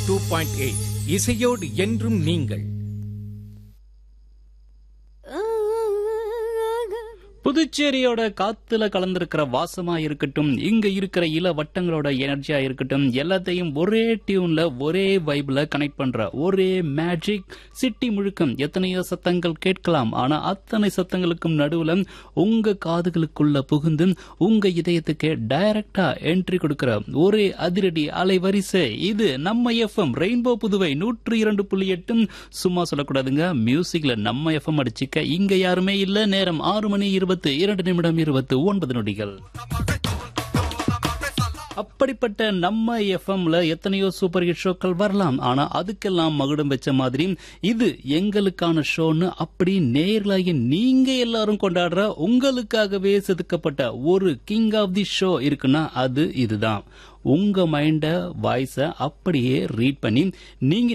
two point eight இசையோடு என்றும் நீங்கள் புதுச்சேரியோட காத்துல கலந்திருக்கிற வாசமா இருக்கட்டும் இங்க இருக்கிற இள வட்டங்களோட எனர்ஜியா இருக்கட்டும் எல்லாத்தையும் ஒரே டியூன்ல ஒரே வைப்ல கனெக்ட் பண்ற ஒரே மேஜிக் சிட்டி முழுக்கம் எத்தனையோ சத்தங்கள் கேட்கலாம் ஆனா அத்தனை சத்தங்களுக்கும் நடுவுல உங்க காதுகளுக்குள்ள புகுந்து உங்க இதயத்துக்கு டைரக்டா என்ட்ரி கொடுக்கிற ஒரே அதிரடி அலைவரிசை இது நம்ம எஃப்எம் ரெயின்போ புதுவை நூற்றி இரண்டு புள்ளி எட்டு சும்மா சொல்லக்கூடாதுங்க மியூசிக்ல நம்ம எஃப்எம் அடிச்சுக்க இங்க யாருமே இல்ல நேரம் ஆறு மணி இருபத்தி இரண்டு நிமிடம் இருபத்தி ஒன்பது நொடிகள் அப்படிப்பட்ட நம்ம எஃப்எம்ல எத்தனையோ சூப்பர் ஹிட் ஷோக்கள் வரலாம் ஆனா அதுக்கெல்லாம் மகுடம் வச்ச மாதிரி இது எங்களுக்கான ஷோன்னு அப்படி நேர்லாகி நீங்க எல்லாரும் கொண்டாடுற உங்களுக்காகவே செதுக்கப்பட்ட ஒரு கிங் ஆஃப் தி ஷோ இருக்குன்னா அது இதுதான் உங்க மைண்ட வாய்ஸ அப்படியே ரீட் பண்ணி நீங்க